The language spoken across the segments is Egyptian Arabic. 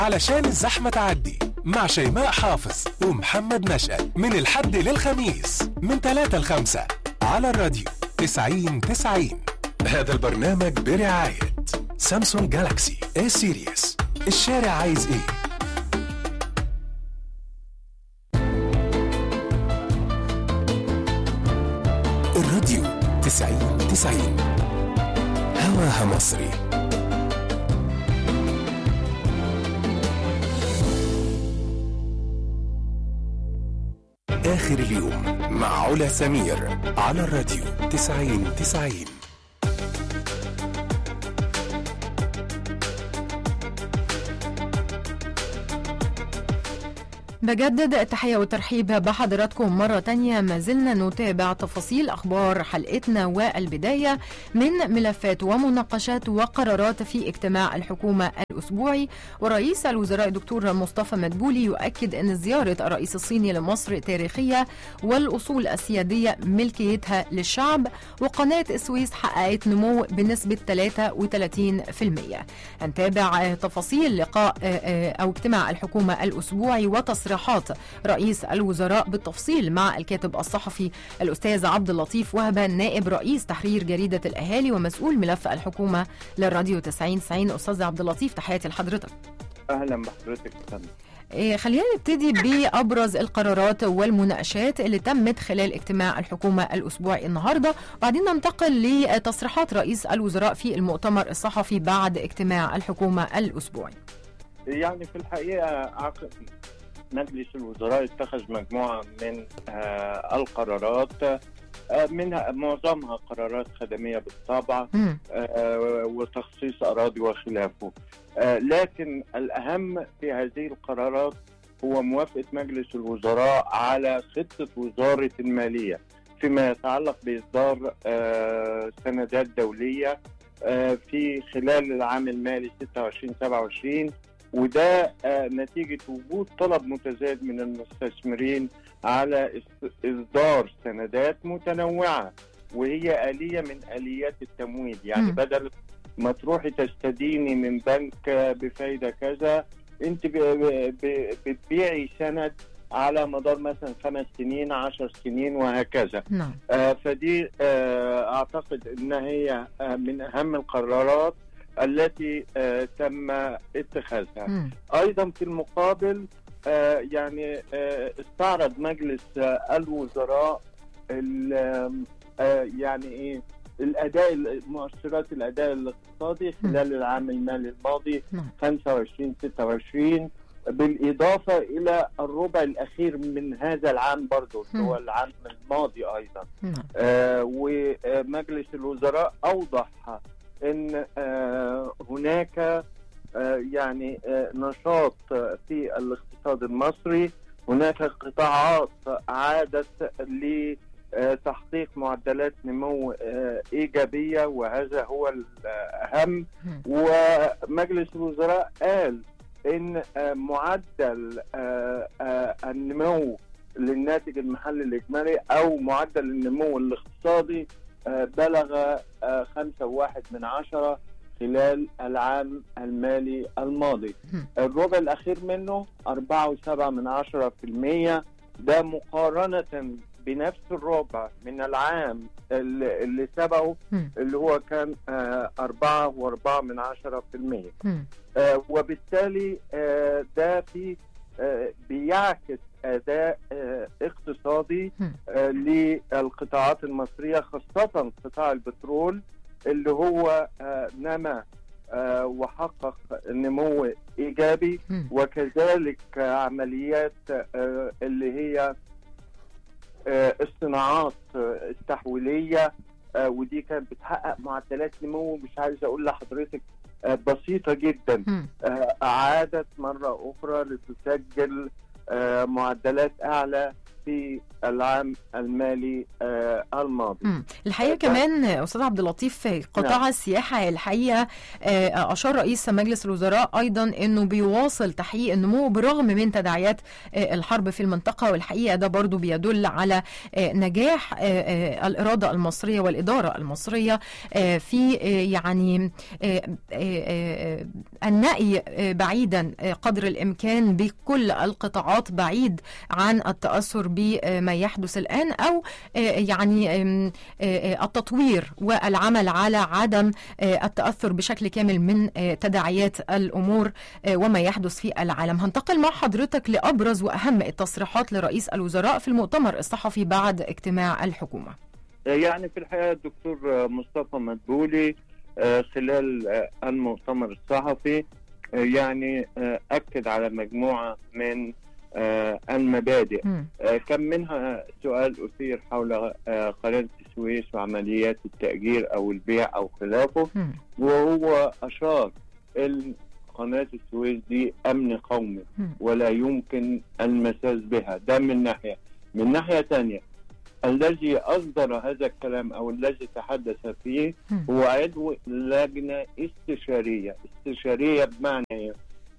علشان الزحمة تعدي مع شيماء حافظ ومحمد نشأت من الحد للخميس من 3 ل 5 على الراديو 90 90 هذا البرنامج برعاية سامسونج جالاكسي اي سيريس الشارع عايز ايه الراديو 90 90 هواها مصري آخر اليوم مع علا سمير على الراديو 90 90 بجدد التحية والترحيب بحضراتكم مرة تانية ما زلنا نتابع تفاصيل أخبار حلقتنا والبداية من ملفات ومناقشات وقرارات في اجتماع الحكومة الأسبوعي ورئيس الوزراء الدكتور مصطفى مدبولي يؤكد أن زيارة الرئيس الصيني لمصر تاريخية والأصول السيادية ملكيتها للشعب وقناة السويس حققت نمو بنسبة 33% هنتابع تفاصيل لقاء أو اجتماع الحكومة الأسبوعي وتصريحات رئيس الوزراء بالتفصيل مع الكاتب الصحفي الأستاذ عبد اللطيف وهبة نائب رئيس تحرير جريدة الأهالي ومسؤول ملف الحكومة للراديو 90 90 أستاذ عبد اللطيف تحياتي لحضرتك اهلا بحضرتك يا فندم إيه، خلينا نبتدي بأبرز القرارات والمناقشات اللي تمت خلال اجتماع الحكومة الأسبوعي النهاردة وبعدين ننتقل لتصريحات رئيس الوزراء في المؤتمر الصحفي بعد اجتماع الحكومة الأسبوعي يعني في الحقيقه عقد مجلس الوزراء اتخذ مجموعه من آه القرارات آه منها معظمها قرارات خدميه بالطبع مم. آه وتخصيص اراضي وخلافه آه لكن الاهم في هذه القرارات هو موافقه مجلس الوزراء على خطه وزاره الماليه فيما يتعلق باصدار آه سندات دوليه آه في خلال العام المالي 26 27 وده آه نتيجه وجود طلب متزايد من المستثمرين على إص- اصدار سندات متنوعه وهي اليه من اليات التمويل يعني مم. بدل ما تروحي تستديني من بنك آه، بفايده كذا انت ب- ب- ب- بتبيعي سند على مدار مثلا خمس سنين عشر سنين وهكذا نعم آه، فدي آه، اعتقد ان هي آه، من اهم القرارات التي آه، تم اتخاذها مم. ايضا في المقابل آه، يعني آه، استعرض مجلس آه، الوزراء ال- آم، آه، يعني ايه الاداء مؤشرات الاداء الاقتصادي خلال العام المالي الماضي نعم 25 26 بالاضافه الى الربع الاخير من هذا العام برضه اللي هو مم. العام الماضي ايضا نعم آه، ومجلس الوزراء اوضح ان آه، هناك آه، يعني آه، نشاط في الاقتصاد المصري هناك قطاعات عادت لتحقيق معدلات نمو آه، ايجابيه وهذا هو الاهم مم. ومجلس الوزراء قال ان آه، معدل آه، آه، النمو للناتج المحلي الاجمالي او معدل النمو الاقتصادي آه، بلغ آه، خمسة وواحد من عشرة خلال العام المالي الماضي مم. الربع الأخير منه أربعة وسبعة من عشرة في المية ده مقارنة بنفس الربع من العام اللي اللي سبقه مم. اللي هو كان آه، أربعة وأربعة من عشرة في المية مم. آه، وبالتالي آه، ده في آه، بيعكس اداء آه، اقتصادي مم. آه، للقطاعات المصريه خاصه قطاع البترول اللي هو آه، نما آه، وحقق نمو ايجابي مم. وكذلك آه، عمليات آه، اللي هي آه، الصناعات آه، التحويليه آه، ودي كانت بتحقق معدلات نمو مش عايز اقول لحضرتك آه، بسيطه جدا مم. آه، عادت مره اخرى لتسجل آه، معدلات اعلى في في العام المالي آه، الماضي مم. الحقيقه كمان استاذ عبد اللطيف في قطاع نعم. السياحه الحقيقه آه، اشار رئيس مجلس الوزراء ايضا انه بيواصل تحقيق النمو برغم من تداعيات آه، الحرب في المنطقه والحقيقه ده برضو بيدل على آه، نجاح آه، آه، الاراده المصريه والاداره المصريه آه، في آه، يعني آه، آه، آه، النأي آه، بعيدا آه، قدر الامكان بكل القطاعات بعيد عن التاثر بما يحدث الان او آه، يعني آم، آه، آه، التطوير والعمل على عدم آه، التاثر بشكل كامل من آه، تداعيات الامور آه، وما يحدث في العالم هنتقل مع حضرتك لابرز واهم التصريحات لرئيس الوزراء في المؤتمر الصحفي بعد اجتماع الحكومه يعني في الحقيقه الدكتور مصطفى مدبولي آه، خلال آه، المؤتمر الصحفي آه، يعني آه، اكد على مجموعه من آه، المبادئ مم. آه، كان منها سؤال اثير حول آه، قناه السويس وعمليات التاجير او البيع او خلافه مم. وهو اشار ان قناه السويس دي امن قومي مم. ولا يمكن المساس بها ده من ناحيه من ناحيه ثانيه الذي اصدر هذا الكلام او الذي تحدث فيه مم. هو عضو لجنه استشاريه استشاريه بمعنى ايه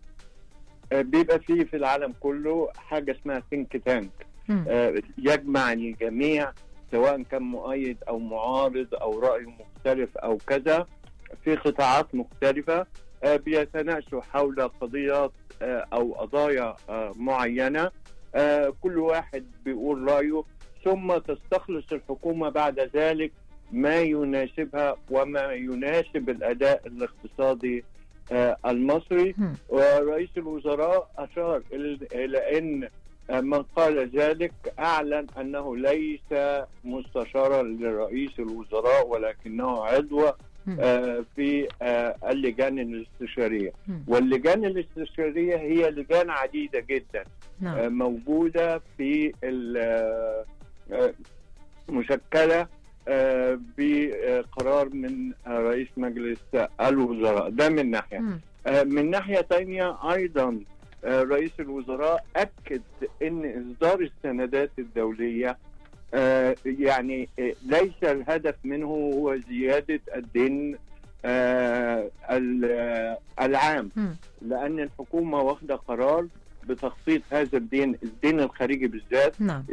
آه، بيبقى فيه في العالم كله حاجه اسمها ثينك تانك مم. آه، يجمع الجميع سواء كان مؤيد او معارض او راي مختلف او كذا في قطاعات مختلفه آه، بيتناقشوا حول قضيات آه، او قضايا آه، معينه آه، كل واحد بيقول رايه ثم تستخلص الحكومه بعد ذلك ما يناسبها وما يناسب الاداء الاقتصادي آه، المصري مم. ورئيس الوزراء اشار إل- الى ان من قال ذلك اعلن انه ليس مستشارا لرئيس الوزراء ولكنه عضو مم. آه، في آه، اللجان الاستشاريه مم. واللجان الاستشاريه هي لجان عديده جدا آه، نعم موجوده في ال- آه، آه، مشكله آه، بقرار من آه، رئيس مجلس الوزراء ده من ناحيه مم. آه، من ناحية تانية أيضا آه، رئيس الوزراء أكد أن إصدار السندات الدولية آه، يعني آه، ليس الهدف منه هو زيادة الدين آه، ال- آه، العام مم. لأن الحكومة واخدة قرار بتخطيط هذا الدين الدين الخارجي بالذات نعم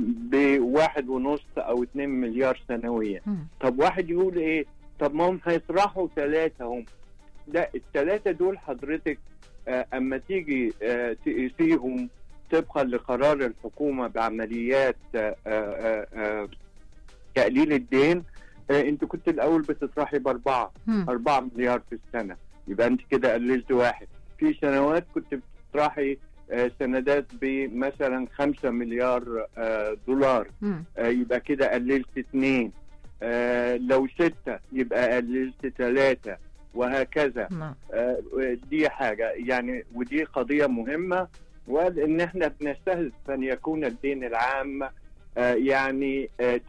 بواحد ونص أو اتنين مليار سنويا مم. طب واحد يقول ايه طب ما هم هيطرحوا ثلاثة هم لا الثلاثة دول حضرتك آه اما تيجي آه تقيسيهم طبقا لقرار الحكومة بعمليات آه آه آه تقليل الدين آه انت كنت الاول بتطرحي باربعة مم. أربعة مليار في السنة يبقى انت كده قللت واحد في سنوات كنت بتطرحي آه سندات بمثلا خمسة مليار آه دولار مم. آه، يبقى كده قللت اتنين آه، لو ستة يبقى قللت ثلاثة وهكذا نعم آه، دي حاجة يعني ودي قضية مهمة وإن احنا بنستهدف أن يكون الدين العام آه، يعني آه،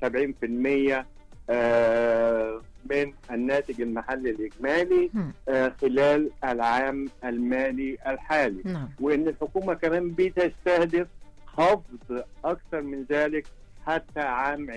79% آه، من الناتج المحلي الإجمالي مم. آه، خلال العام المالي الحالي نعم وان الحكومه كمان بتستهدف خفض اكثر من ذلك حتى عام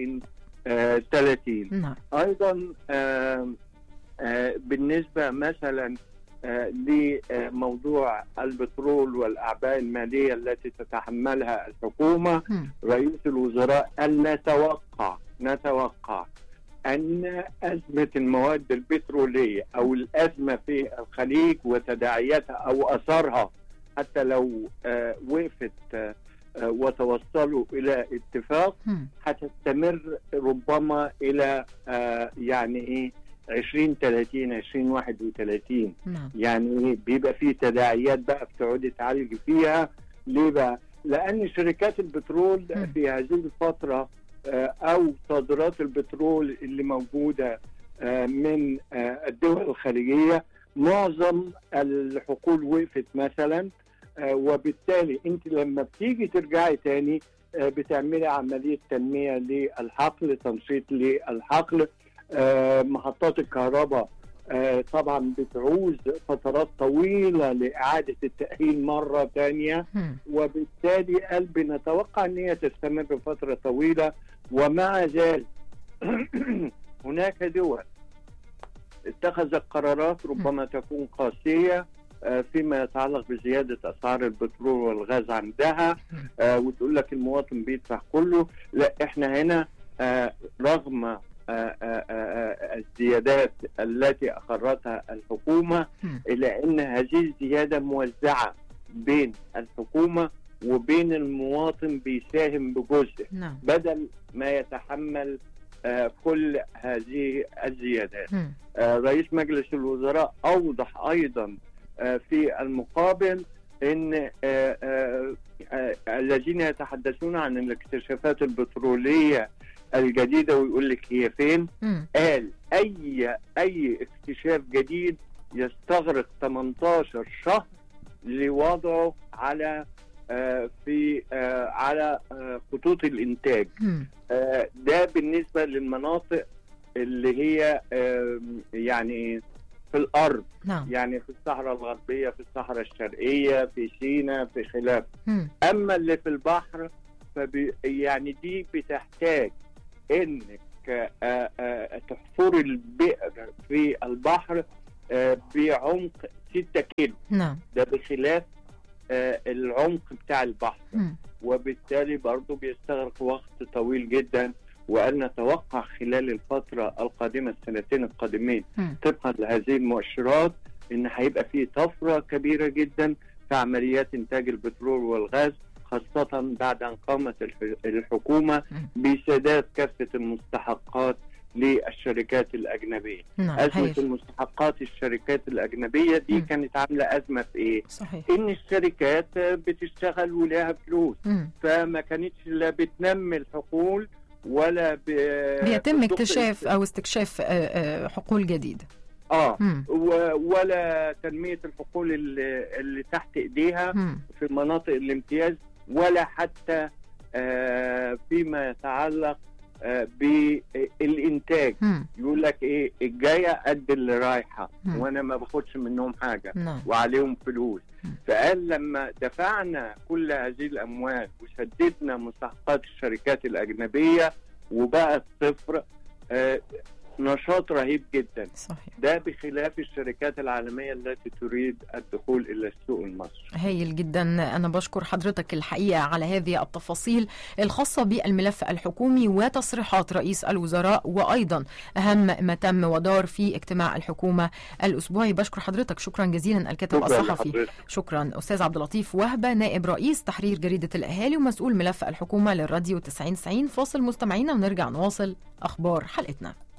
2030 نعم ايضا آه، آه، بالنسبه مثلا آه، لموضوع البترول والاعباء الماليه التي تتحملها الحكومه مم. رئيس الوزراء ان نتوقع نتوقع ان ازمه المواد البتروليه او الازمه في الخليج وتداعياتها او اثارها حتى لو آه، وقفت آه، آه، وتوصلوا الى اتفاق مم. هتستمر ربما الى آه، يعني ايه 2030 2031 نعم يعني إيه؟ بيبقى فيه تداعيات بقى بتقعدي تعالجي فيها ليه بقى؟ لان شركات البترول مم. في هذه الفتره آه، او صادرات البترول اللي موجوده آه، من آه، الدول الخليجيه معظم الحقول وقفت مثلا آه، وبالتالي انت لما بتيجي ترجعي تاني آه، بتعملي عمليه تنميه للحقل تنشيط للحقل آه، محطات الكهرباء آه، طبعا بتعوز فترات طويله لاعاده التاهيل مره ثانيه مم. وبالتالي قال بنتوقع ان هي تستمر فتره طويله ومع ذلك هناك دول اتخذت قرارات ربما تكون قاسيه آه، فيما يتعلق بزياده اسعار البترول والغاز عندها آه، وتقول لك المواطن بيدفع كله لا احنا هنا آه، رغم آه، آه، آه، الزيادات التي اقرتها الحكومه مم. الا ان هذه الزياده موزعه بين الحكومه وبين المواطن بيساهم بجزء نعم بدل ما يتحمل آه، كل هذه الزيادات مم. آه، رئيس مجلس الوزراء اوضح ايضا آه، في المقابل ان آه، آه، آه، الذين يتحدثون عن الاكتشافات البتروليه الجديده ويقول لك هي فين مم. قال اي اي اكتشاف جديد يستغرق 18 شهر لوضعه على آه، في آه، على آه، خطوط الانتاج مم. آه، ده بالنسبه للمناطق اللي هي آم، يعني في الارض نعم يعني في الصحراء الغربيه في الصحراء الشرقيه في سيناء في خلاف مم. اما اللي في البحر فبي يعني دي بتحتاج انك آه، آه، تحفر البئر في البحر آه، بعمق 6 كيلو نعم ده بخلاف آه، العمق بتاع البحر مم. وبالتالي برضه بيستغرق وقت طويل جدا وأن نتوقع خلال الفترة القادمة السنتين القادمين مم. طبقا لهذه المؤشرات ان هيبقى في طفره كبيره جدا في عمليات انتاج البترول والغاز خاصه بعد ان قامت الح- الحكومه بسداد كافه المستحقات للشركات الاجنبيه. نعم ازمه هايل المستحقات الشركات الاجنبيه دي مم. كانت عامله ازمه في ايه؟ صحيح ان الشركات بتشتغل ولها فلوس مم. فما كانتش لا بتنمي الحقول ولا ب... بيتم بتخ- اكتشاف او استكشاف آه، آه، حقول جديده اه مم. و- ولا تنميه الحقول اللي, اللي تحت ايديها مم. في مناطق الامتياز ولا حتى آه فيما يتعلق آه بالانتاج مم. يقول لك ايه الجايه قد اللي رايحه مم. وانا ما باخدش منهم حاجه نعم وعليهم فلوس مم. فقال لما دفعنا كل هذه الاموال وسددنا مستحقات الشركات الاجنبيه وبقت صفر آه نشاط رهيب جدا صحيح ده بخلاف الشركات العالمية التي تريد الدخول إلى السوق المصري هايل جدا أنا بشكر حضرتك الحقيقة على هذه التفاصيل الخاصة بالملف الحكومي وتصريحات رئيس الوزراء وأيضا أهم ما تم ودار في اجتماع الحكومة الأسبوعي بشكر حضرتك شكرا جزيلا الكاتب شكراً الصحفي لحضرتك. شكرا أستاذ عبد اللطيف وهبة نائب رئيس تحرير جريدة الأهالي ومسؤول ملف الحكومة للراديو 90 90 فاصل مستمعينا ونرجع نواصل أخبار حلقتنا